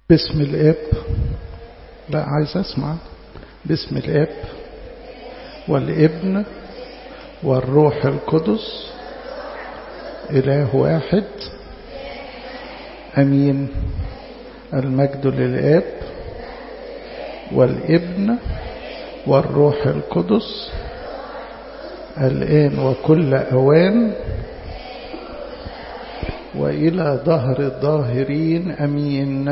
باسم الاب لا عايز اسمع باسم الاب والابن والروح القدس اله واحد امين المجد للاب والابن والروح القدس الآن وكل أوان وإلى ظهر الظاهرين أمين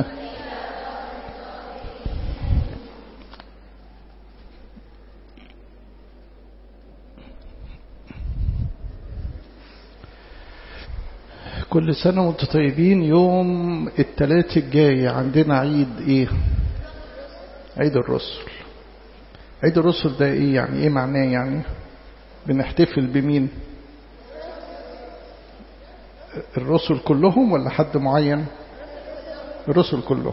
كل سنة وانتم طيبين يوم الثلاث الجاي عندنا عيد ايه عيد الرسل عيد الرسل ده ايه يعني ايه معناه يعني بنحتفل بمين الرسل كلهم ولا حد معين الرسل كلهم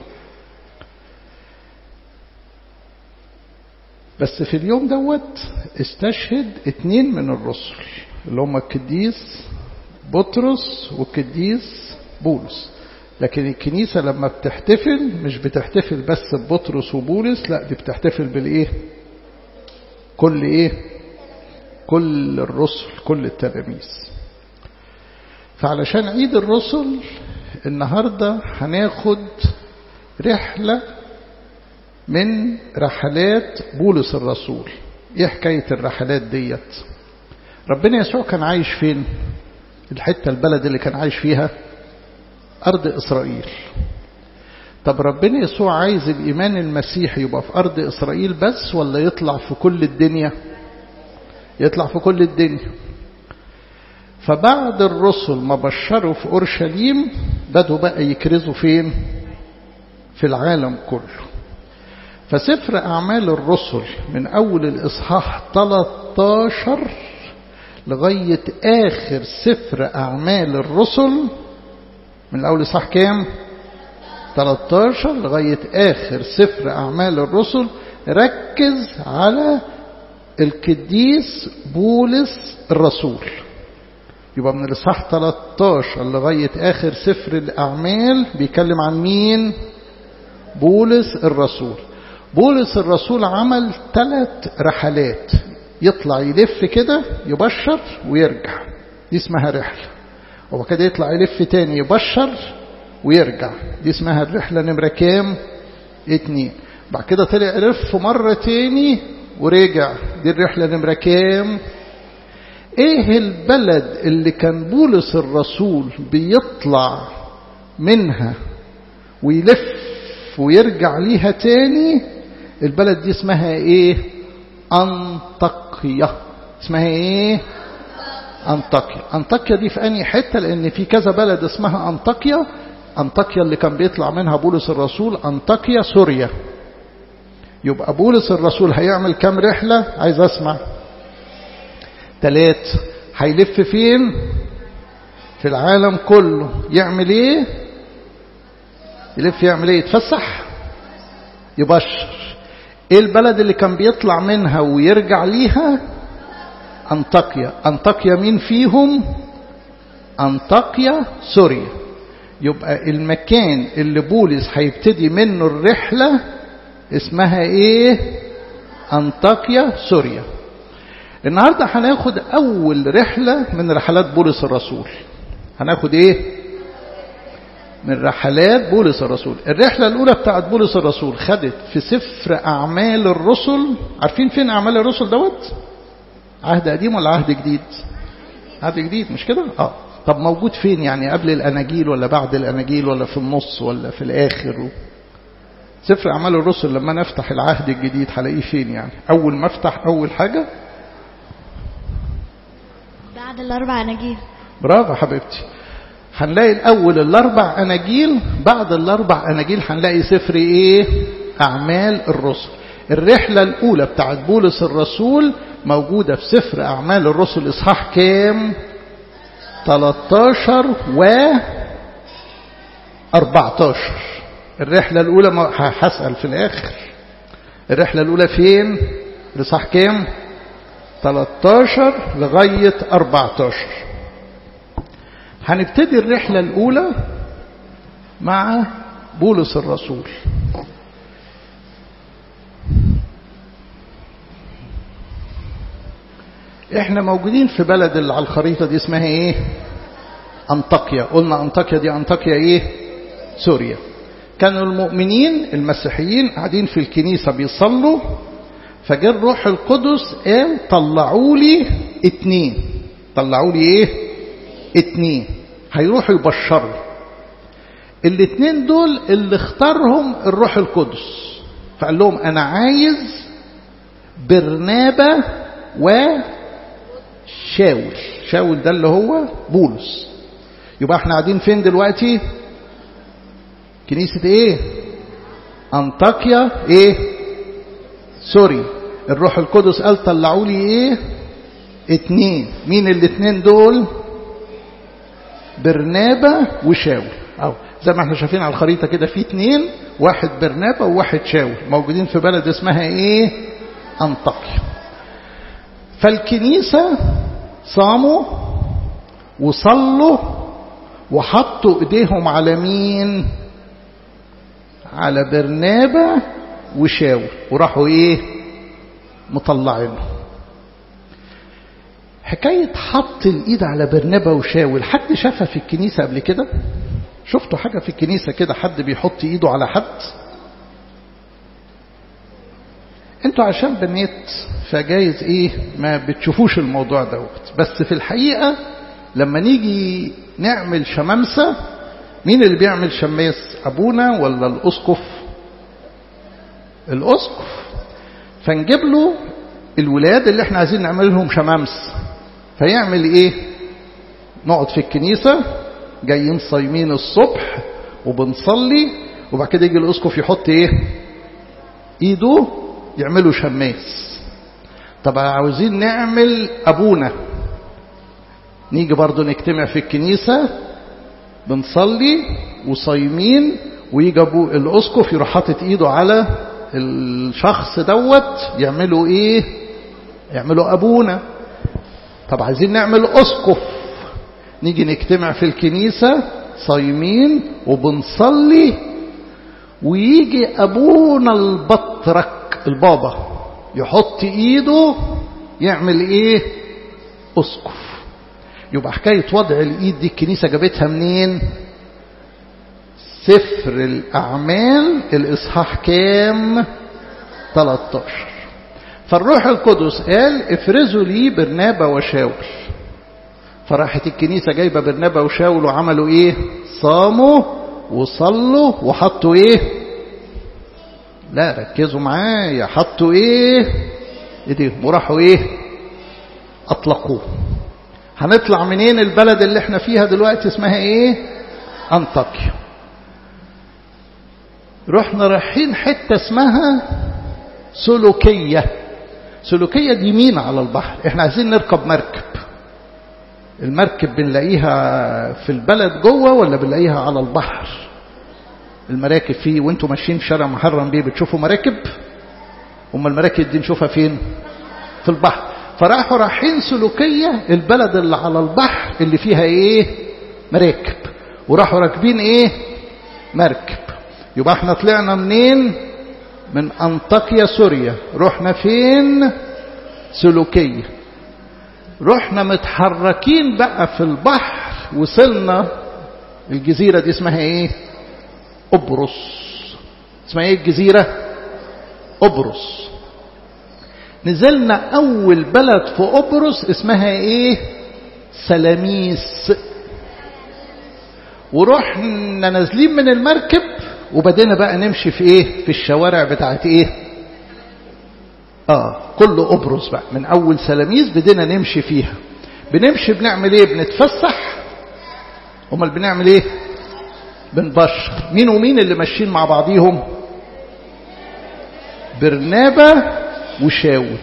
بس في اليوم دوت استشهد اتنين من الرسل اللي هم القديس بطرس والقديس بولس لكن الكنيسة لما بتحتفل مش بتحتفل بس ببطرس وبولس لا دي بتحتفل بالايه كل ايه كل الرسل كل التلاميذ فعلشان عيد الرسل النهاردة هناخد رحلة من رحلات بولس الرسول ايه حكاية الرحلات ديت ربنا يسوع كان عايش فين الحتة البلد اللي كان عايش فيها أرض إسرائيل طب ربنا يسوع عايز الإيمان المسيحي يبقى في أرض إسرائيل بس ولا يطلع في كل الدنيا يطلع في كل الدنيا فبعد الرسل ما بشروا في أورشليم بدوا بقى يكرزوا فين في العالم كله فسفر أعمال الرسل من أول الإصحاح 13 لغاية آخر سفر أعمال الرسل من أول إصحاح كام 13 لغاية آخر سفر أعمال الرسل ركز على القديس بولس الرسول يبقى من الإصحاح 13 لغاية آخر سفر الأعمال بيتكلم عن مين بولس الرسول بولس الرسول عمل ثلاث رحلات يطلع يلف كده يبشر ويرجع دي اسمها رحلة وبعد كده يطلع يلف تاني يبشر ويرجع دي اسمها الرحلة نمرة كام اتنين بعد كده طلع يلف مرة تاني ورجع دي الرحلة نمرة كام ايه البلد اللي كان بولس الرسول بيطلع منها ويلف ويرجع ليها تاني البلد دي اسمها ايه انطاكيا اسمها ايه انطاكيا انطاكيا دي في انهي حته لان في كذا بلد اسمها انطاكيا انطاكيا اللي كان بيطلع منها بولس الرسول انطاكيا سوريا يبقى بولس الرسول هيعمل كام رحلة عايز اسمع تلات هيلف فين في العالم كله يعمل ايه يلف يعمل ايه يتفسح يبشر ايه البلد اللي كان بيطلع منها ويرجع ليها انطاكيا انطاكيا مين فيهم انطاكيا سوريا يبقى المكان اللي بولس هيبتدي منه الرحله اسمها ايه انطاكيا سوريا النهاردة هناخد اول رحلة من رحلات بولس الرسول هناخد ايه من رحلات بولس الرسول الرحلة الاولى بتاعت بولس الرسول خدت في سفر اعمال الرسل عارفين فين اعمال الرسل دوت عهد قديم ولا عهد جديد عهد جديد مش كده اه طب موجود فين يعني قبل الاناجيل ولا بعد الاناجيل ولا في النص ولا في الاخر و... سفر أعمال الرسل لما نفتح العهد الجديد هلاقيه فين يعني أول ما افتح أول حاجة بعد الأربع أناجيل برافو حبيبتي هنلاقي الأول الأربع أناجيل بعد الأربع أناجيل هنلاقي سفر إيه أعمال الرسل الرحلة الأولى بتاعت بولس الرسول موجودة في سفر أعمال الرسل إصحاح كام 13 و 14 الرحلة الأولى هسأل في الآخر الرحلة الأولى فين لصح كام 13 لغاية 14 هنبتدي الرحلة الأولى مع بولس الرسول احنا موجودين في بلد اللي على الخريطة دي اسمها ايه انطاكيا قلنا انطاكيا دي انطاكيا ايه سوريا كانوا المؤمنين المسيحيين قاعدين في الكنيسة بيصلوا فجاء الروح القدس قال طلعوا لي اتنين طلعوا لي ايه اتنين هيروحوا يبشروا الاتنين دول اللي اختارهم الروح القدس فقال لهم انا عايز برنابة وشاول شاول ده اللي هو بولس يبقى احنا قاعدين فين دلوقتي كنيسة ايه انطاكيا ايه سوري الروح القدس قال طلعوا لي ايه اتنين مين الاتنين دول برنابة وشاول أو زي ما احنا شايفين على الخريطة كده في اتنين واحد برنابة وواحد شاول موجودين في بلد اسمها ايه انطاكيا فالكنيسة صاموا وصلوا وحطوا ايديهم على مين على برنابة وشاول وراحوا ايه مطلعينه حكاية حط الايد على برنابة وشاول حد شافها في الكنيسة قبل كده شفتوا حاجة في الكنيسة كده حد بيحط ايده على حد انتوا عشان بنيت فجايز ايه ما بتشوفوش الموضوع دوت بس في الحقيقة لما نيجي نعمل شمامسة مين اللي بيعمل شماس ابونا ولا الاسقف الاسقف فنجيب له الولاد اللي احنا عايزين نعمل لهم شمامس فيعمل ايه نقعد في الكنيسة جايين صايمين الصبح وبنصلي وبعد كده يجي الاسقف يحط ايه ايده يعملوا شماس طب عاوزين نعمل ابونا نيجي برضو نجتمع في الكنيسة بنصلي وصايمين ويجي ابو الاسقف يروح حاطط ايده على الشخص دوت يعملوا ايه يعملوا ابونا طب عايزين نعمل اسقف نيجي نجتمع في الكنيسة صايمين وبنصلي ويجي ابونا البطرك البابا يحط ايده يعمل ايه اسقف يبقى حكاية وضع الايد دي الكنيسة جابتها منين سفر الاعمال الاصحاح كام 13 فالروح القدس قال افرزوا لي برنابا وشاول فراحت الكنيسة جايبة برنابا وشاول وعملوا ايه صاموا وصلوا وحطوا ايه لا ركزوا معايا حطوا ايه ايديهم وراحوا ايه اطلقوه هنطلع منين البلد اللي احنا فيها دلوقتي اسمها ايه انطاكيا رحنا رايحين حتة اسمها سلوكية سلوكية دي مين على البحر احنا عايزين نركب مركب المركب بنلاقيها في البلد جوه ولا بنلاقيها على البحر المراكب فيه وانتوا ماشيين في شارع محرم بيه بتشوفوا مراكب هم المراكب دي نشوفها فين في البحر فراحوا رايحين سلوكية البلد اللي على البحر اللي فيها ايه مراكب وراحوا راكبين ايه مركب يبقى احنا طلعنا منين من انطاكيا سوريا رحنا فين سلوكية رحنا متحركين بقى في البحر وصلنا الجزيرة دي اسمها ايه قبرص اسمها ايه الجزيرة قبرص نزلنا اول بلد في قبرص اسمها ايه سلاميس ورحنا نازلين من المركب وبدينا بقى نمشي في ايه في الشوارع بتاعت ايه اه كل قبرص بقى من اول سلاميس بدينا نمشي فيها بنمشي بنعمل ايه بنتفسح امال بنعمل ايه بنبشر مين ومين اللي ماشيين مع بعضيهم برنابة وشاول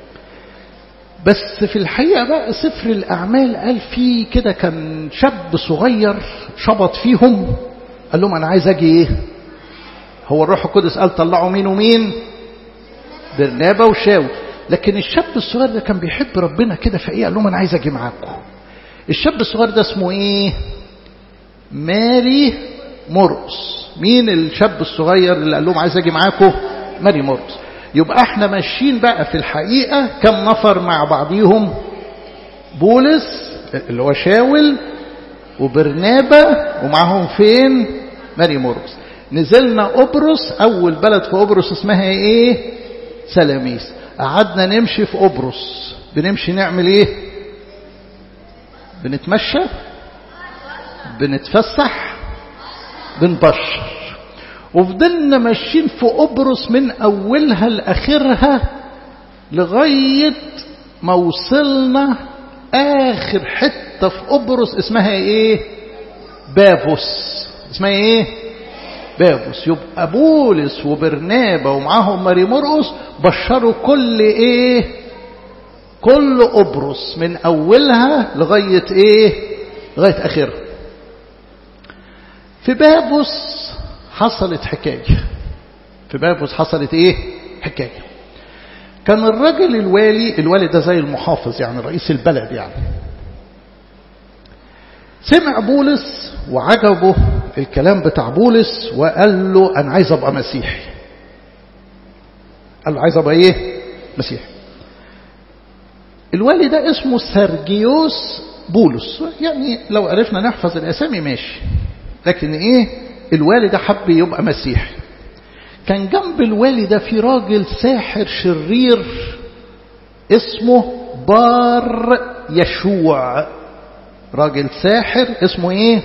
بس في الحقيقة بقى سفر الأعمال قال فيه كده كان شاب صغير شبط فيهم قال لهم أنا عايز أجي إيه هو الروح القدس قال طلعوا مين ومين برنابة وشاول لكن الشاب الصغير ده كان بيحب ربنا كده فإيه قال لهم أنا عايز أجي معاكم الشاب الصغير ده اسمه إيه ماري مرقس مين الشاب الصغير اللي قال لهم عايز اجي معاكم ماري مرقس يبقى احنا ماشيين بقى في الحقيقة كم نفر مع بعضيهم بولس اللي هو شاول وبرنابا ومعهم فين ماري مرقس نزلنا قبرص أول بلد في قبرص اسمها إيه سلاميس قعدنا نمشي في قبرص بنمشي نعمل إيه بنتمشى بنتفسح بنبشر وفضلنا ماشيين في قبرص من أولها لآخرها لغاية ما وصلنا آخر حتة في قبرص اسمها إيه بافوس اسمها إيه بابوس يبقى بولس وبرنابا ومعاهم ماري مرقس بشروا كل ايه كل قبرص من اولها لغايه ايه لغايه اخرها في بابوس حصلت حكايه في بابوس حصلت ايه حكايه كان الراجل الوالي الوالي ده زي المحافظ يعني رئيس البلد يعني سمع بولس وعجبه الكلام بتاع بولس وقال له أنا عايز أبقى مسيحي قال له عايز أبقى إيه مسيحي الوالي ده اسمه سرجيوس بولس يعني لو عرفنا نحفظ الأسامي ماشي لكن إيه الوالي ده حب يبقى مسيحي كان جنب الوالي ده في راجل ساحر شرير اسمه بار يشوع راجل ساحر اسمه ايه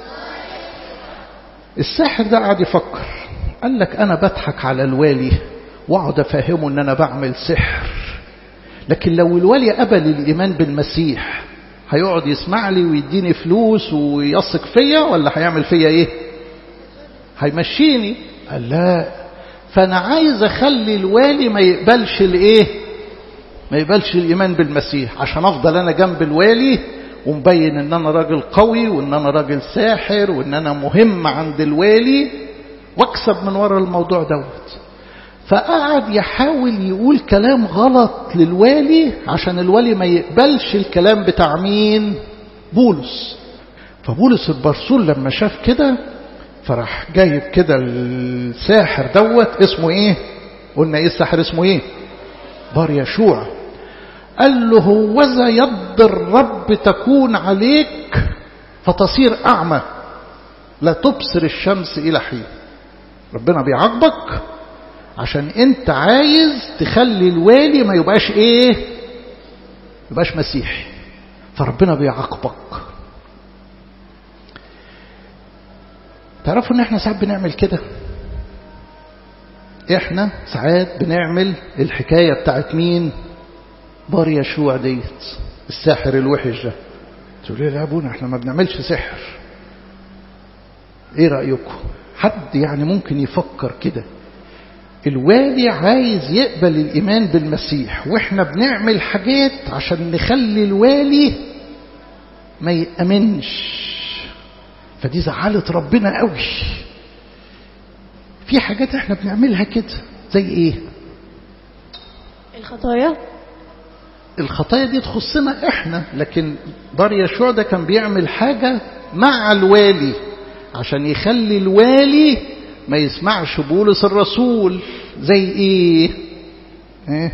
الساحر ده قعد يفكر قال لك انا بضحك على الوالي واقعد افهمه ان انا بعمل سحر لكن لو الوالي قبل الايمان بالمسيح هيقعد يسمع لي ويديني فلوس ويثق فيا ولا هيعمل فيا ايه هيمشيني قال لا فانا عايز اخلي الوالي ما يقبلش الايه ما يقبلش الايمان بالمسيح عشان افضل انا جنب الوالي ومبين ان انا راجل قوي وان انا راجل ساحر وان انا مهم عند الوالي واكسب من ورا الموضوع دوت فقعد يحاول يقول كلام غلط للوالي عشان الوالي ما يقبلش الكلام بتاع مين بولس فبولس البرسول لما شاف كده فراح جايب كده الساحر دوت اسمه ايه قلنا ايه الساحر اسمه ايه بار يشوع قال له هوذا يد الرب تكون عليك فتصير أعمى لا تبصر الشمس إلى حين ربنا بيعاقبك عشان انت عايز تخلي الوالي ما يبقاش ايه ما يبقاش مسيحي فربنا بيعاقبك تعرفوا ان احنا ساعات بنعمل كده احنا ساعات بنعمل الحكاية بتاعت مين بار يشوع ديت الساحر الوحش ده تقول لي يا ابونا احنا ما بنعملش سحر ايه رأيكم حد يعني ممكن يفكر كده الوالي عايز يقبل الإيمان بالمسيح وإحنا بنعمل حاجات عشان نخلي الوالي ما يأمنش فدي زعلت ربنا قوي في حاجات احنا بنعملها كده زي ايه الخطايا الخطايا دي تخصنا احنا لكن بار يشوع ده كان بيعمل حاجة مع الوالي عشان يخلي الوالي ما يسمعش بولس الرسول زي ايه ايه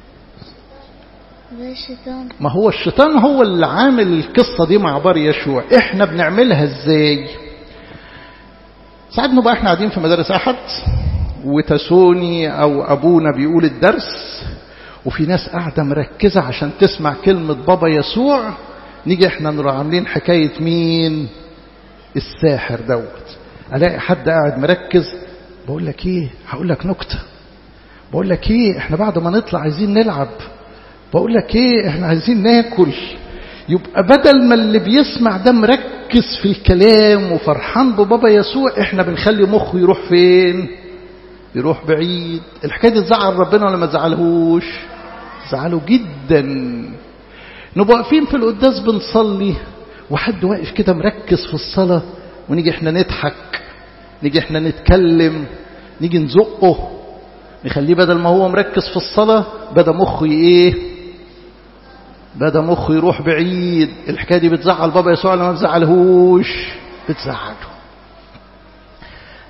زي الشيطان ما هو الشيطان هو اللي عامل القصة دي مع بار يشوع احنا بنعملها ازاي ساعات نبقى احنا قاعدين في مدارس احد وتسوني او ابونا بيقول الدرس وفي ناس قاعدة مركزة عشان تسمع كلمة بابا يسوع نيجي احنا نروح عاملين حكاية مين الساحر دوت الاقي حد قاعد مركز بقول لك ايه هقول لك نكته بقول لك ايه احنا بعد ما نطلع عايزين نلعب بقول لك ايه احنا عايزين ناكل يبقى بدل ما اللي بيسمع ده مركز في الكلام وفرحان ببابا يسوع احنا بنخلي مخه يروح فين يروح بعيد الحكايه دي تزعل ربنا ولا ما تزعلهوش زعله جدا نبقى واقفين في القداس بنصلي وحد واقف كده مركز في الصلاه ونيجي احنا نضحك نيجي احنا نتكلم نيجي نزقه نخليه بدل ما هو مركز في الصلاة بدا مخه ايه بدا مخه يروح بعيد الحكاية دي بتزعل بابا يسوع ولا ما بتزعلهوش بتزعله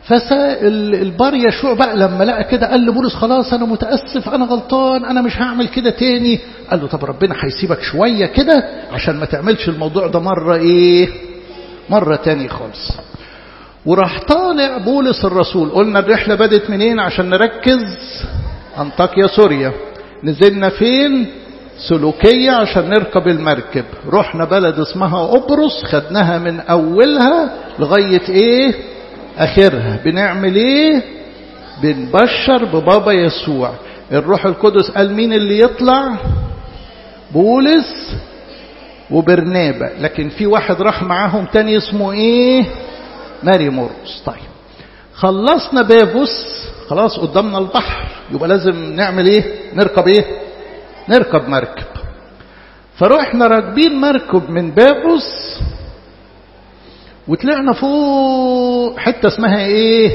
فالبار يشوع بقى لما لقى كده قال لبولس خلاص أنا متأسف أنا غلطان أنا مش هعمل كده تاني قال له طب ربنا هيسيبك شوية كده عشان ما تعملش الموضوع ده مرة إيه مرة تاني خالص وراح طالع بولس الرسول قلنا الرحلة بدت منين عشان نركز أنطاكيا سوريا نزلنا فين سلوكية عشان نركب المركب رحنا بلد اسمها قبرص خدناها من أولها لغاية إيه آخرها بنعمل إيه بنبشر ببابا يسوع الروح القدس قال مين اللي يطلع بولس وبرنابا لكن في واحد راح معاهم تاني اسمه ايه ماري مورس طيب خلصنا بافوس خلاص قدامنا البحر يبقى لازم نعمل ايه نركب ايه نركب مركب فروحنا راكبين مركب من بافوس وطلعنا فوق حتة اسمها ايه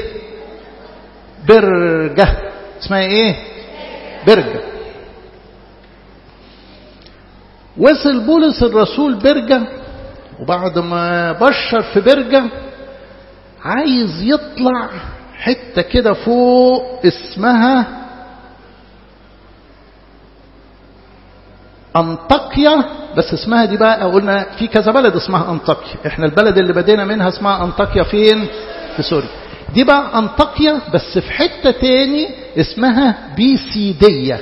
برجة اسمها ايه برجة وصل بولس الرسول برجة وبعد ما بشر في برجة عايز يطلع حتة كده فوق اسمها أنطاكيا بس اسمها دي بقى قلنا في كذا بلد اسمها أنطاكيا احنا البلد اللي بدينا منها اسمها أنطاكيا فين في سوريا دي بقى أنطاكيا بس في حتة تاني اسمها بيسيدية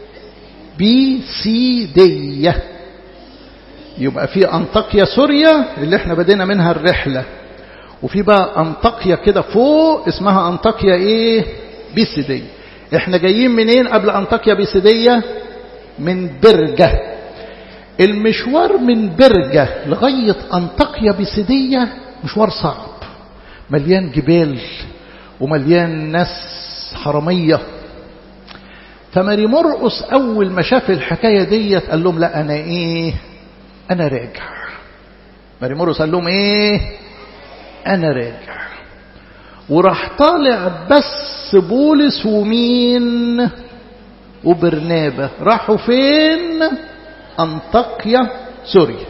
بيسيدية يبقى في أنطاكيا سوريا اللي احنا بدينا منها الرحلة وفي بقى أنطاكيا كده فوق اسمها أنطاكيا ايه بيسيدية احنا جايين منين قبل أنطاكيا بيسيدية من برجة المشوار من برجة لغاية أنطاكيا بيسيدية مشوار صعب مليان جبال ومليان ناس حرامية فماري مرقس أول ما شاف الحكاية ديت قال لهم لا أنا إيه أنا راجع ماري مرقس قال لهم إيه أنا راجع وراح طالع بس بولس ومين وبرنابة راحوا فين أنطاكيا سوريا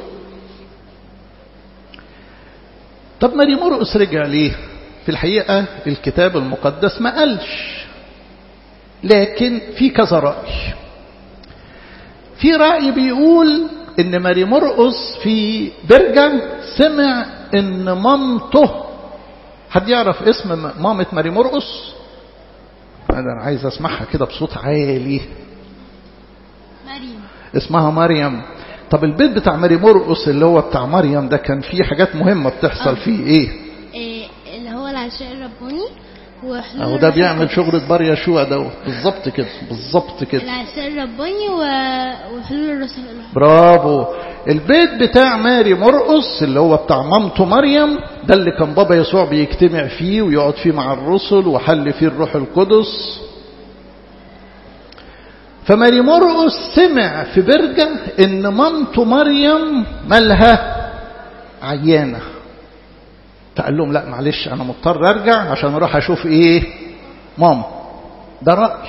طب ماري مرقس رجع ليه في الحقيقة الكتاب المقدس ما قالش لكن في كذا رأي في رأي بيقول ان ماري مرقس في برجة سمع ان مامته حد يعرف اسم مامة ماري مرقس انا عايز اسمعها كده بصوت عالي مريم اسمها مريم طب البيت بتاع ماري مرقس اللي هو بتاع مريم ده كان فيه حاجات مهمة بتحصل آه. فيه ايه إيه اللي هو العشاء الرباني وحلول اهو ده الروح بيعمل القدس. شغل بار يشوع دوت بالظبط كده بالظبط كده العشاء الرباني و... وحلول الروح القدس. برافو البيت بتاع ماري مرقس اللي هو بتاع مامته مريم ده اللي كان بابا يسوع بيجتمع فيه ويقعد فيه مع الرسل وحل فيه الروح القدس فماري مرقس سمع في برجة ان مامته مريم مالها عيانة فقال لهم لا معلش انا مضطر ارجع عشان اروح اشوف ايه ماما ده رأي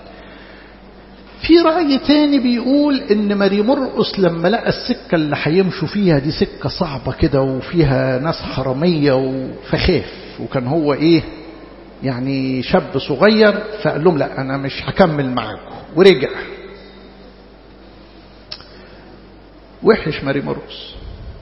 في رأي تاني بيقول ان ماري مرقس لما لقى السكة اللي هيمشوا فيها دي سكة صعبة كده وفيها ناس حرامية فخاف وكان هو ايه يعني شاب صغير فقال لهم لا انا مش هكمل معاكم ورجع وحش ماري مرقس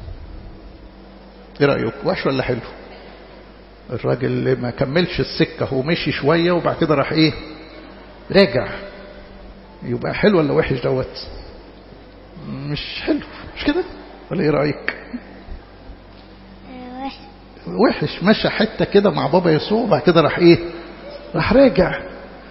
ايه رأيكم وحش ولا حلو الراجل اللي ما كملش السكة هو مشي شوية وبعد كده راح ايه راجع يبقى حلو ولا وحش دوت مش حلو مش كده ولا ايه رايك آه، واحد وحش مشى حته كده مع بابا يسوع وبعد كده راح ايه راح راجع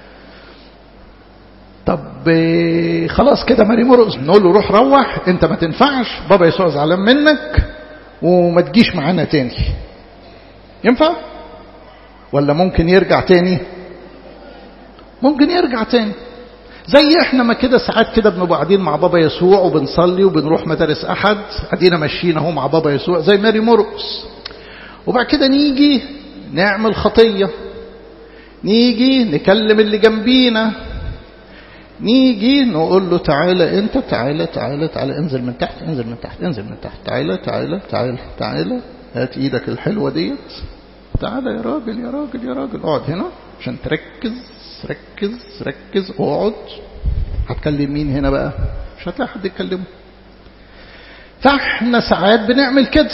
طب آه، خلاص كده ماري مرقس نقول له روح روح انت ما تنفعش بابا يسوع زعلان منك وما تجيش معانا تاني ينفع ولا ممكن يرجع تاني ممكن يرجع تاني زي احنا ما كده ساعات كده بنبقى قاعدين مع بابا يسوع وبنصلي وبنروح مدارس احد ادينا ماشيين اهو مع بابا يسوع زي ماري مرقس وبعد كده نيجي نعمل خطيه نيجي نكلم اللي جنبينا نيجي نقول له تعالى انت تعالى تعالى تعالى انزل من تحت انزل من تحت انزل من تحت تعالى تعالى تعالى تعالى هات ايدك الحلوه ديت تعالى يا راجل يا راجل يا راجل اقعد هنا عشان تركز ركز ركز اقعد هتكلم مين هنا بقى مش هتلاقي حد يكلمه فاحنا ساعات بنعمل كده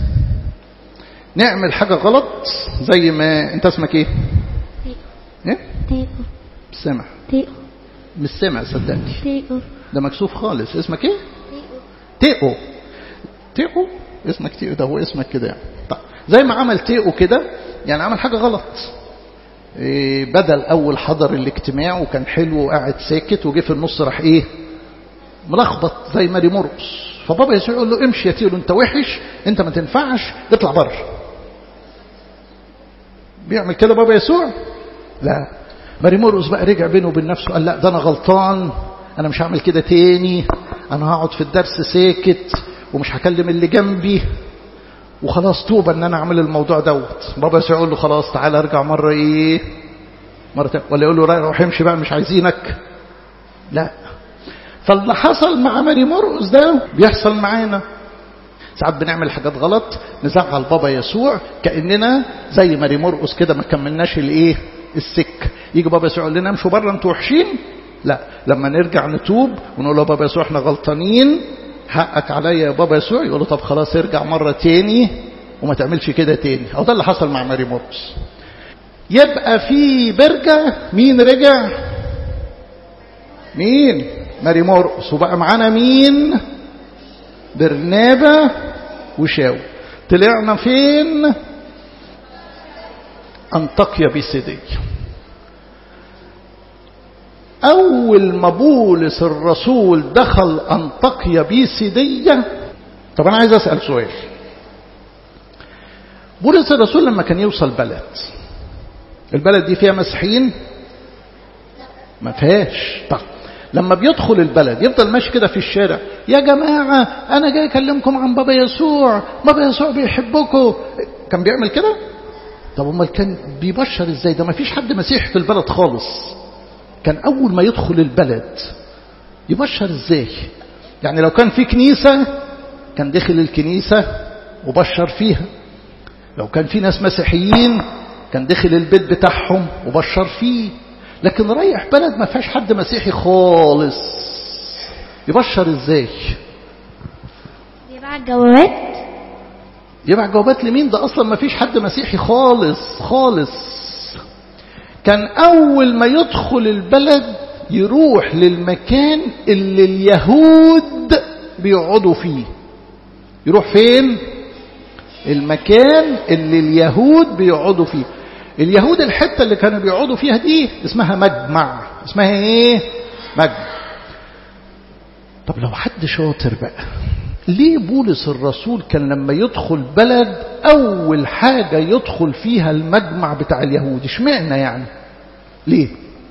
نعمل حاجة غلط زي ما انت اسمك ايه ايه تيقو سمع تيقو مش سمع صدقني تيقو ده مكسوف خالص اسمك ايه تيقو تيقو تيقو اسمك تيقو ده هو اسمك كده يعني طيب زي ما عمل تيقو كده يعني عمل حاجة غلط إيه بدل أول حضر الاجتماع وكان حلو وقاعد ساكت وجه في النص راح إيه ملخبط زي ماري مرقص فبابا يسوع يقول له امشي يا تيقو انت وحش انت ما تنفعش اطلع بره بيعمل كده بابا يسوع لا ماري مرقص بقى رجع بينه وبين نفسه قال لا ده انا غلطان انا مش هعمل كده تاني انا هقعد في الدرس ساكت ومش هكلم اللي جنبي وخلاص توبة ان انا اعمل الموضوع دوت بابا يسوع يقول له خلاص تعالى ارجع مرة ايه مرة تانية ولا يقول له روح امشي بقى مش عايزينك لا فاللي حصل مع ماري مرقس ده بيحصل معانا ساعات بنعمل حاجات غلط نزعل بابا يسوع كأننا زي ماري مرقس كده ما كملناش الايه السك يجي بابا يسوع يقول لنا امشوا بره انتوا وحشين لا لما نرجع نتوب ونقول له بابا يسوع احنا غلطانين حقك عليا يا بابا يسوع يقول له طب خلاص ارجع مرة تاني وما تعملش كده تاني او ده اللي حصل مع ماري مرقس يبقى في برجة مين رجع مين ماري مرقس وبقى معانا مين برنابا وشاو طلعنا فين أنطاكيا بيسيدية أول ما بولس الرسول دخل أنطاكيا بيسيدية طب أنا عايز أسأل سؤال بولس الرسول لما كان يوصل بلد البلد دي فيها مسيحيين ما فيهاش طب لما بيدخل البلد يفضل ماشي كده في الشارع يا جماعة أنا جاي أكلمكم عن بابا يسوع بابا يسوع بيحبكم كان بيعمل كده طب امال كان بيبشر ازاي ده ما فيش حد مسيحي في البلد خالص كان أول ما يدخل البلد يبشر ازاي يعني لو كان في كنيسة كان دخل الكنيسة وبشر فيها لو كان في ناس مسيحيين كان دخل البيت بتاعهم وبشر فيه لكن رايح بلد ما فيهاش حد مسيحي خالص يبشر ازاي بيبعت جوابات يبعت جوابات لمين ده اصلا ما فيش حد مسيحي خالص خالص كان اول ما يدخل البلد يروح للمكان اللي اليهود بيقعدوا فيه يروح فين المكان اللي اليهود بيقعدوا فيه اليهود الحتة اللي كانوا بيقعدوا فيها دي اسمها مجمع اسمها ايه مجمع طب لو حد شاطر بقى ليه بولس الرسول كان لما يدخل بلد اول حاجة يدخل فيها المجمع بتاع اليهود اشمعنى يعني ليه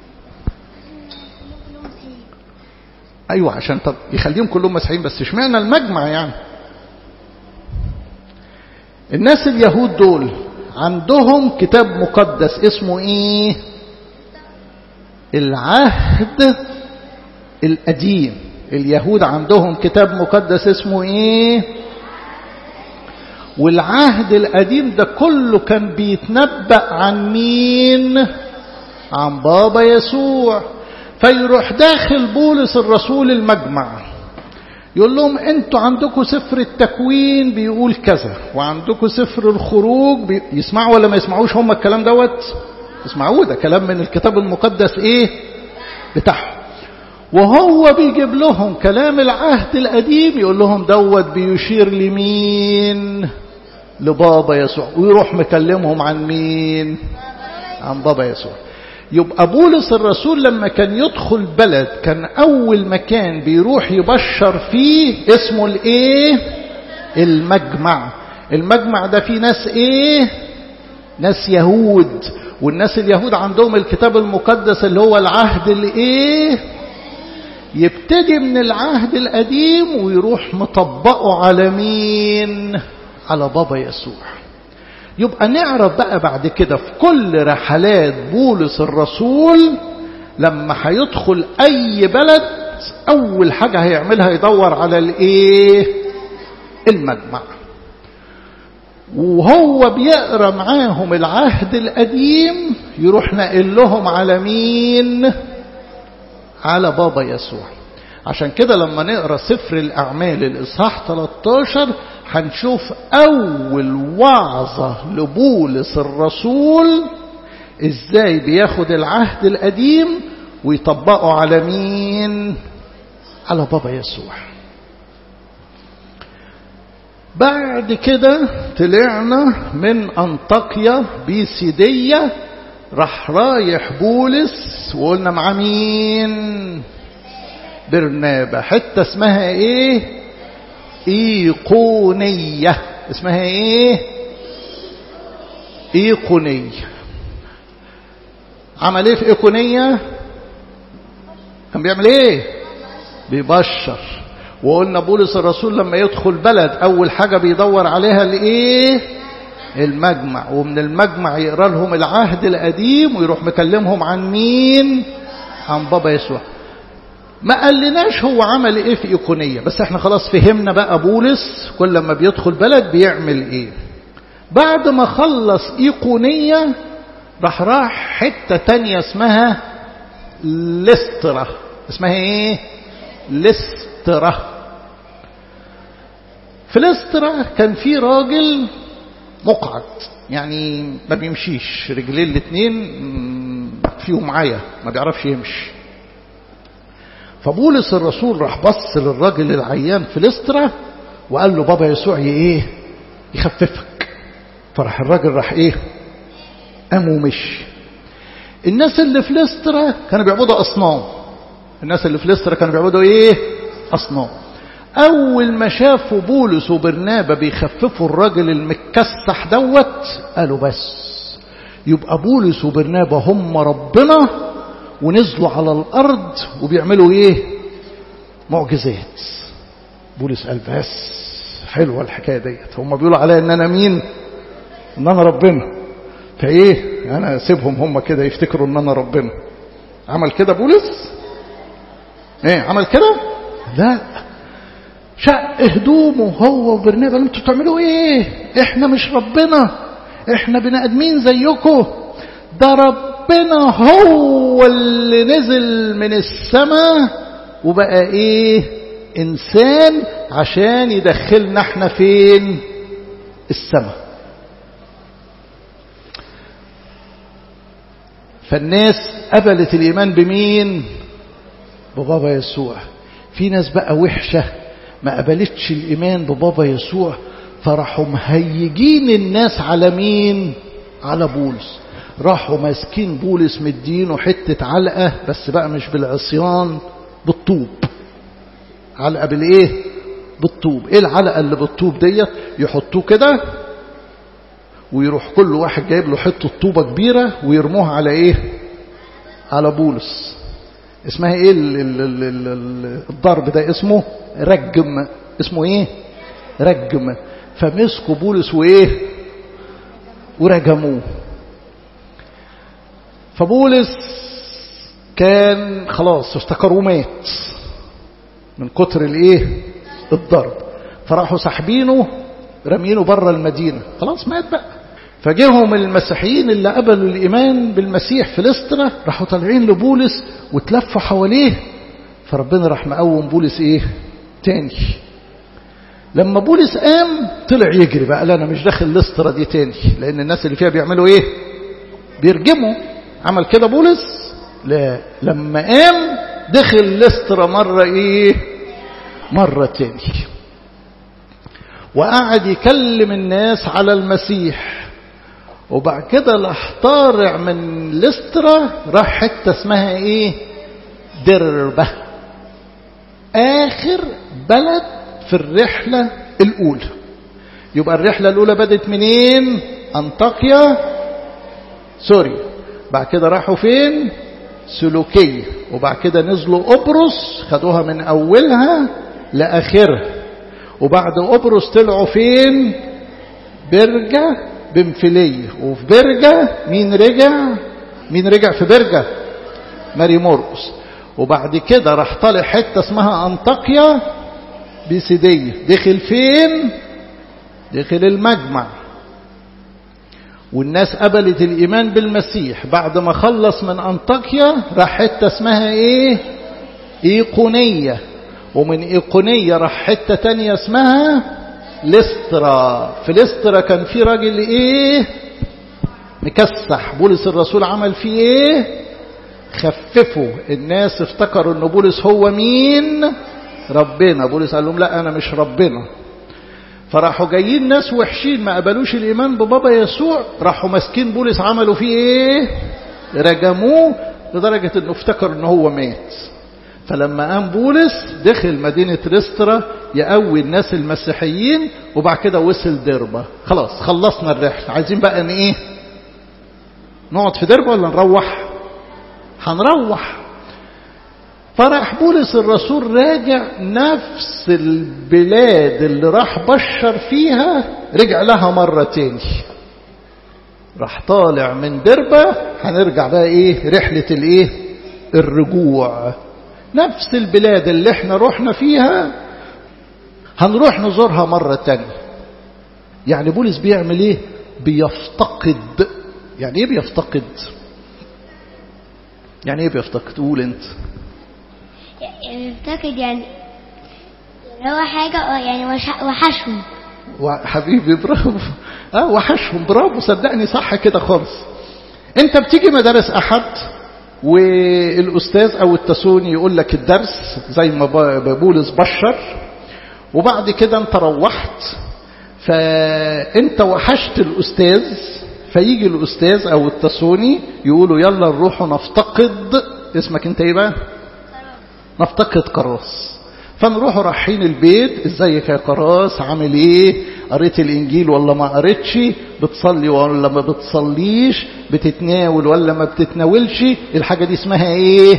ايوه عشان طب يخليهم كلهم مسيحيين بس اشمعنى المجمع يعني الناس اليهود دول عندهم كتاب مقدس اسمه ايه العهد القديم اليهود عندهم كتاب مقدس اسمه ايه والعهد القديم ده كله كان بيتنبأ عن مين عن بابا يسوع فيروح داخل بولس الرسول المجمع يقول لهم انتوا عندكم سفر التكوين بيقول كذا وعندكم سفر الخروج بي... يسمعوا ولا ما يسمعوش هم الكلام دوت يسمعوه ده كلام من الكتاب المقدس ايه بتاعهم وهو بيجيب لهم كلام العهد القديم يقول لهم دوت بيشير لمين لبابا يسوع ويروح مكلمهم عن مين عن بابا يسوع يبقى بولس الرسول لما كان يدخل بلد كان أول مكان بيروح يبشر فيه اسمه الايه المجمع المجمع ده فيه ناس ايه ناس يهود والناس اليهود عندهم الكتاب المقدس اللي هو العهد الايه يبتدي من العهد القديم ويروح مطبقه على مين على بابا يسوع يبقى نعرف بقى بعد كده في كل رحلات بولس الرسول لما هيدخل اي بلد اول حاجة هيعملها يدور على الايه المجمع وهو بيقرا معاهم العهد القديم يروح ناقل لهم على مين على بابا يسوع عشان كده لما نقرا سفر الاعمال الاصحاح 13 هنشوف اول وعظه لبولس الرسول ازاي بياخد العهد القديم ويطبقه على مين على بابا يسوع بعد كده طلعنا من أنطاكيا بيسيدية راح رايح بولس وقلنا مع مين برنابة حتة اسمها ايه ايقونية اسمها ايه ايقونية عمل ايه في ايقونية كان بيعمل ايه بيبشر وقلنا بولس الرسول لما يدخل بلد أول حاجة بيدور عليها الإيه المجمع ومن المجمع يقرأ لهم العهد القديم ويروح مكلمهم عن مين عن بابا يسوع ما قالناش هو عمل ايه في ايقونيه بس احنا خلاص فهمنا بقى بولس كل ما بيدخل بلد بيعمل ايه بعد ما خلص ايقونيه راح راح حته تانية اسمها لسترة اسمها ايه لسترة في لسترة كان في راجل مقعد يعني ما بيمشيش رجلين الاثنين فيهم عيا ما بيعرفش يمشي فبولس الرسول راح بص للراجل العيان في لسترة وقال له بابا يسوع ايه يخففك فراح الراجل راح ايه قام ومشي الناس اللي في لسترة كانوا بيعبدوا اصنام الناس اللي في لسترة كانوا بيعبدوا ايه اصنام اول ما شافوا بولس وبرنابا بيخففوا الراجل المكسح دوت قالوا بس يبقى بولس وبرنابا هم ربنا ونزلوا على الارض وبيعملوا ايه معجزات بولس قال بس حلوه الحكايه ديت هم بيقولوا عليا ان انا مين ان انا ربنا فايه انا اسيبهم هم كده يفتكروا ان انا ربنا عمل كده بولس ايه عمل كده لا شق هدومه هو وبرنابا انتوا بتعملوا ايه احنا مش ربنا احنا بني ادمين زيكم ده ربنا هو اللي نزل من السماء وبقى ايه انسان عشان يدخلنا احنا فين السماء فالناس قبلت الايمان بمين ببابا يسوع في ناس بقى وحشه ما قبلتش الإيمان ببابا يسوع فراحوا مهيجين الناس على مين على بولس راحوا ماسكين بولس مدينه حتة علقة بس بقى مش بالعصيان بالطوب علقة بالايه بالطوب ايه العلقة اللي بالطوب ديت يحطوه كده ويروح كل واحد جايب له حتة طوبة كبيرة ويرموها على ايه على بولس اسمها ايه ال ال ال ال الضرب ده اسمه رجم اسمه ايه رجم فمسكوا بولس وايه ورجموه فبولس كان خلاص افتكروا مات من كتر الايه الضرب فراحوا ساحبينه رامينه بره المدينه خلاص مات بقى فجيهم المسيحيين اللي قبلوا الإيمان بالمسيح في لسترة راحوا طالعين لبولس وتلفوا حواليه فربنا راح مقوم بولس ايه تاني لما بولس قام طلع يجري بقى لا انا مش داخل لسترة دي تاني لان الناس اللي فيها بيعملوا ايه بيرجموا عمل كده بولس لا لما قام دخل لسترة مرة ايه مرة تاني وقعد يكلم الناس على المسيح وبعد كده راح طارع من لسترا راح حته اسمها ايه دربه اخر بلد في الرحله الاولى يبقى الرحله الاولى بدت منين انطاكيا سوريا بعد كده راحوا فين سلوكيه وبعد كده نزلوا قبرص خدوها من اولها لاخرها وبعد قبرص طلعوا فين برجه بنفلية وفي برجة مين رجع مين رجع في برجة ماري مورقس وبعد كده راح طالع حتة اسمها أنطاكيا بسيدية دخل فين دخل المجمع والناس قبلت الإيمان بالمسيح بعد ما خلص من أنطاكيا راح حتة اسمها إيه إيقونية ومن إيقونية راح حتة تانية اسمها لسترا في لسترا كان في راجل إيه مكسح بولس الرسول عمل فيه إيه خففوا الناس افتكروا ان بولس هو مين ربنا بولس قال لهم لا انا مش ربنا فراحوا جايين ناس وحشين ما قبلوش الايمان ببابا يسوع راحوا ماسكين بولس عملوا فيه ايه رجموه لدرجة انه افتكر ان هو مات فلما قام بولس دخل مدينة ريسترا يقوي الناس المسيحيين وبعد كده وصل دربة خلاص خلصنا الرحلة عايزين بقى ان ايه نقعد في دربة ولا نروح هنروح فراح بولس الرسول راجع نفس البلاد اللي راح بشر فيها رجع لها مرة تاني راح طالع من دربة هنرجع بقى ايه رحلة الايه الرجوع نفس البلاد اللي احنا رحنا فيها هنروح نزورها مرة تانية يعني بولس بيعمل ايه بيفتقد يعني ايه بيفتقد يعني ايه بيفتقد قول انت بيفتقد يعني هو حاجة يعني وحشهم حبيبي برافو اه وحشهم برافو صدقني صح كده خالص انت بتيجي مدارس احد والاستاذ او التسوني يقول لك الدرس زي ما بولس بشر وبعد كده انت روحت فانت وحشت الاستاذ فيجي الاستاذ او التسوني يقولوا يلا نروحوا نفتقد اسمك انت ايه بقى نفتقد قراص فنروحوا رايحين البيت ازيك يا قراص عامل ايه قريت الانجيل ولا ما قريتش بتصلي ولا ما بتصليش بتتناول ولا ما بتتناولش الحاجة دي اسمها ايه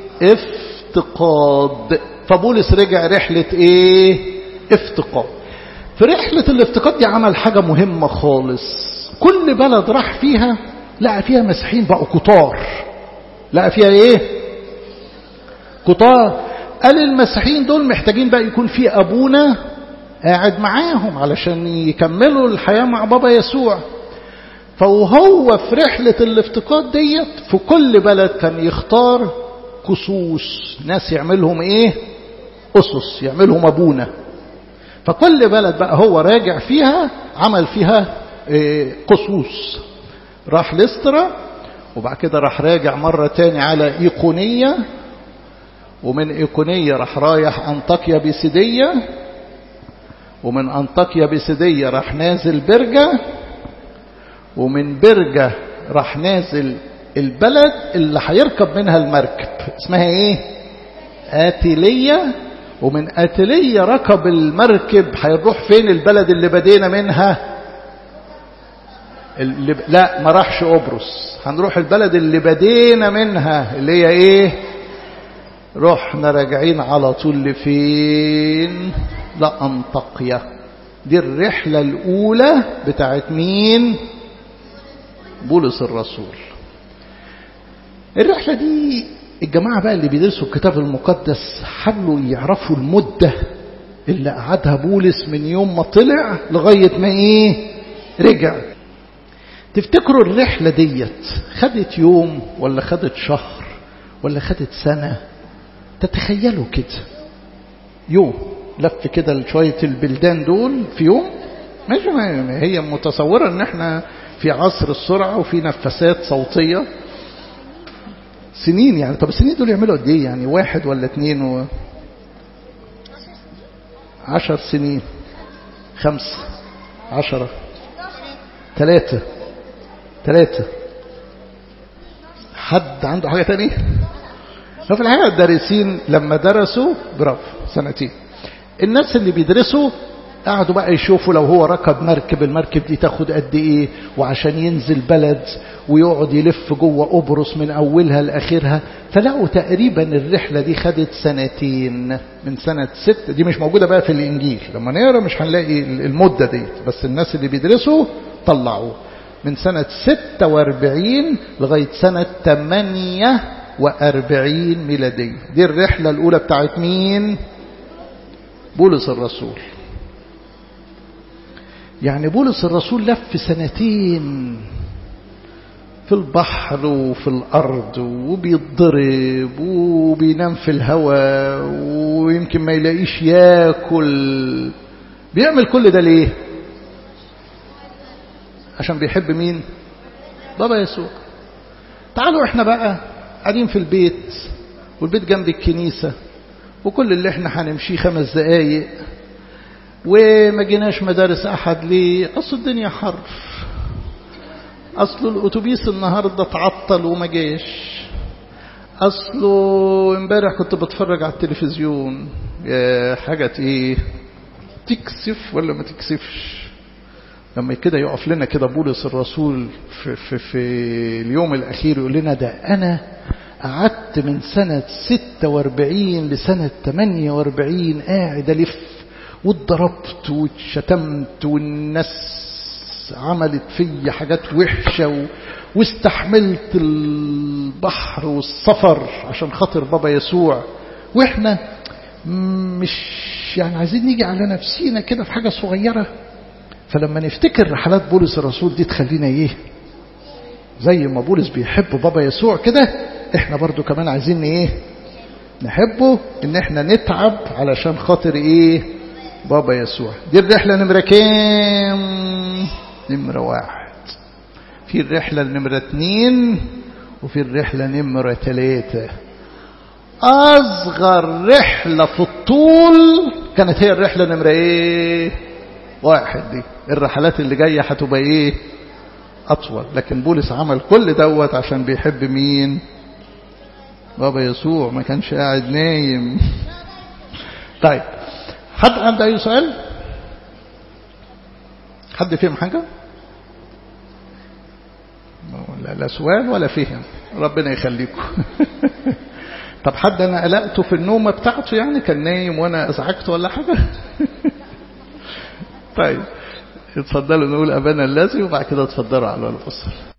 افتقاد فبولس رجع رحلة ايه افتقاد في رحلة الافتقاد دي عمل حاجة مهمة خالص كل بلد راح فيها لقى فيها مسيحيين بقوا كتار لقى فيها ايه كتار قال المسيحيين دول محتاجين بقى يكون في ابونا قاعد معاهم علشان يكملوا الحياة مع بابا يسوع فوهو في رحلة الافتقاد ديت في كل بلد كان يختار كسوس ناس يعملهم ايه أسس يعملهم أبونا فكل بلد بقى هو راجع فيها عمل فيها إيه قصوص راح لسترا وبعد كده راح راجع مرة تاني على إيقونية ومن إيقونية راح رايح أنطاكيا بيسيدية ومن أنطاكيا بيسيدية راح نازل برجة ومن برجة راح نازل البلد اللي هيركب منها المركب اسمها ايه آتيلية ومن آتيلية ركب المركب هيروح فين البلد اللي بدينا منها اللي لا ما راحش قبرص هنروح البلد اللي بدينا منها اللي هي ايه رحنا راجعين على طول لفين لأنطاقيا دي الرحلة الأولى بتاعت مين بولس الرسول الرحلة دي الجماعة بقى اللي بيدرسوا الكتاب المقدس حاولوا يعرفوا المدة اللي قعدها بولس من يوم ما طلع لغاية ما ايه رجع تفتكروا الرحلة ديت خدت يوم ولا خدت شهر ولا خدت سنة تتخيلوا كده يوم لف كده شوية البلدان دول في يوم ماشي هي متصورة ان احنا في عصر السرعة وفي نفسات صوتية سنين يعني طب السنين دول يعملوا قد ايه يعني واحد ولا اتنين و عشر سنين خمس عشرة ثلاثة ثلاثة حد عنده حاجة تانية ففي الحقيقة الدارسين لما درسوا برافو سنتين الناس اللي بيدرسوا قعدوا بقى يشوفوا لو هو ركب مركب المركب دي تاخد قد ايه وعشان ينزل بلد ويقعد يلف جوه قبرص من اولها لاخرها فلقوا تقريبا الرحله دي خدت سنتين من سنه ست دي مش موجوده بقى في الانجيل لما نقرا مش هنلاقي المده دي بس الناس اللي بيدرسوا طلعوه من سنة 46 لغاية سنة 48 ميلادية دي الرحلة الأولى بتاعت مين بولس الرسول يعني بولس الرسول لف سنتين في البحر وفي الأرض وبيتضرب وبينام في الهواء ويمكن ما يلاقيش ياكل بيعمل كل ده ليه عشان بيحب مين بابا يسوع تعالوا احنا بقى قاعدين في البيت والبيت جنب الكنيسة وكل اللي احنا هنمشيه خمس دقايق وما جيناش مدارس احد ليه اصل الدنيا حر اصله الاتوبيس النهارده اتعطل وما جاش اصله امبارح كنت بتفرج على التلفزيون يا حاجه ايه تكسف ولا ما تكسفش لما كده يقف لنا كده بولس الرسول في, في, في اليوم الأخير يقول لنا ده أنا قعدت من سنة 46 لسنة 48 قاعد ألف واتضربت واتشتمت والناس عملت في حاجات وحشة و... واستحملت البحر والسفر عشان خاطر بابا يسوع واحنا مش يعني عايزين نيجي على نفسينا كده في حاجة صغيرة فلما نفتكر رحلات بولس الرسول دي تخلينا ايه زي ما بولس بيحب بابا يسوع كده احنا برضو كمان عايزين ايه نحبه ان احنا نتعب علشان خاطر ايه بابا يسوع دي الرحلة نمرة كام نمرة واحد في الرحلة النمرة اتنين وفي الرحلة نمرة تلاتة أصغر رحلة في الطول كانت هي الرحلة نمرة إيه واحد دي الرحلات اللي جاية هتبقى إيه أطول لكن بولس عمل كل دوت عشان بيحب مين بابا يسوع ما كانش قاعد نايم طيب حد عنده أي سؤال حد فهم حاجة لا, لا سؤال ولا فهم ربنا يخليكم طب حد انا قلقته في النومه بتاعته يعني كان نايم وانا ازعجته ولا حاجه طيب اتفضلوا نقول ابانا الذي وبعد كده اتفضلوا على الاسر